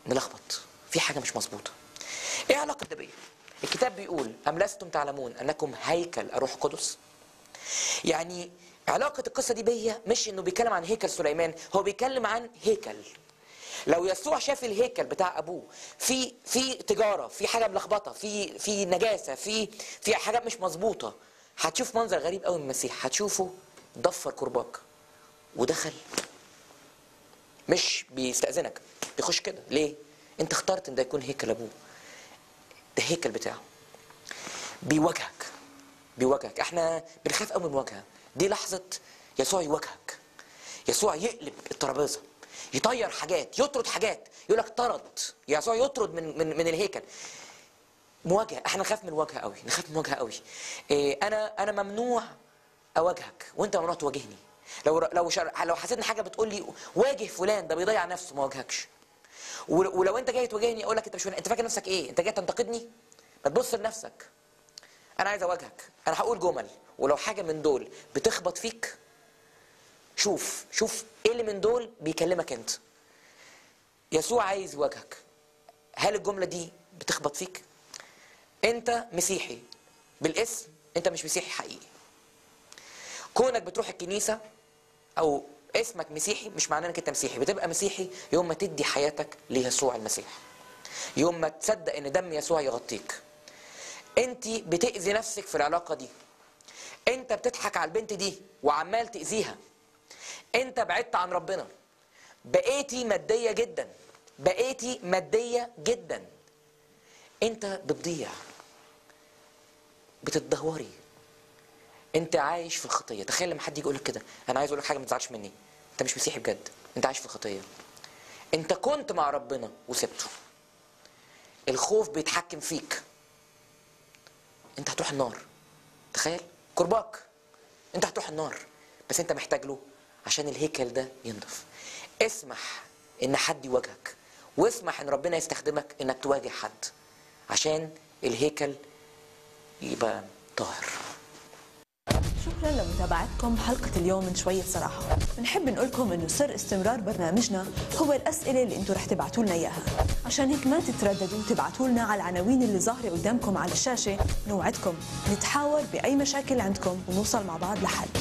ملخبط في حاجه مش مظبوطه ايه علاقه ده بيه الكتاب بيقول ام لستم تعلمون انكم هيكل الروح القدس يعني علاقه القصه دي بيا مش انه بيتكلم عن هيكل سليمان هو بيتكلم عن هيكل لو يسوع شاف الهيكل بتاع ابوه في في تجاره في حاجه ملخبطه في في نجاسه في في حاجات مش مظبوطه هتشوف منظر غريب قوي من المسيح هتشوفه ضفر كرباج ودخل مش بيستأذنك بيخش كده ليه؟ انت اخترت ان ده يكون هيكل ابوه ده هيكل بتاعه بيواجهك بيواجهك احنا بنخاف قوي من المواجهه دي لحظه يسوع يواجهك يسوع يقلب الترابيزه يطير حاجات يطرد حاجات يقول لك طرد يسوع يطرد من من من الهيكل مواجهه احنا نخاف من المواجهه قوي نخاف من المواجهه قوي إيه انا انا ممنوع اواجهك وانت ممنوع تواجهني لو لو شر... لو حسيت ان حاجه بتقول لي واجه فلان ده بيضيع نفسه ما واجهكش ول- ولو انت جاي تواجهني اقول لك انت مش انت فاكر نفسك ايه انت جاي تنتقدني ما تبص لنفسك انا عايز اواجهك انا هقول جمل ولو حاجه من دول بتخبط فيك شوف شوف ايه اللي من دول بيكلمك انت يسوع عايز يواجهك هل الجمله دي بتخبط فيك انت مسيحي بالاسم انت مش مسيحي حقيقي كونك بتروح الكنيسه او اسمك مسيحي مش معناه انك انت مسيحي بتبقى مسيحي يوم ما تدي حياتك ليسوع المسيح يوم ما تصدق ان دم يسوع يغطيك انت بتاذي نفسك في العلاقه دي انت بتضحك على البنت دي وعمال تاذيها انت بعدت عن ربنا بقيتي ماديه جدا بقيتي ماديه جدا انت بتضيع بتتدهوري انت عايش في الخطيه تخيل لما حد يجي يقول لك كده انا عايز اقول لك حاجه ما تزعلش مني انت مش مسيحي بجد انت عايش في الخطيه انت كنت مع ربنا وسبته الخوف بيتحكم فيك انت هتروح النار تخيل كرباك انت هتروح النار بس انت محتاج له عشان الهيكل ده ينضف اسمح ان حد يواجهك واسمح ان ربنا يستخدمك انك تواجه حد عشان الهيكل يبقى طاهر شكرا لمتابعتكم حلقة اليوم من شوية صراحة بنحب نقول لكم انه سر استمرار برنامجنا هو الأسئلة اللي انتم رح تبعتوا لنا إياها عشان هيك ما تترددوا تبعتوا لنا على العناوين اللي ظاهرة قدامكم على الشاشة نوعدكم نتحاور بأي مشاكل عندكم ونوصل مع بعض لحل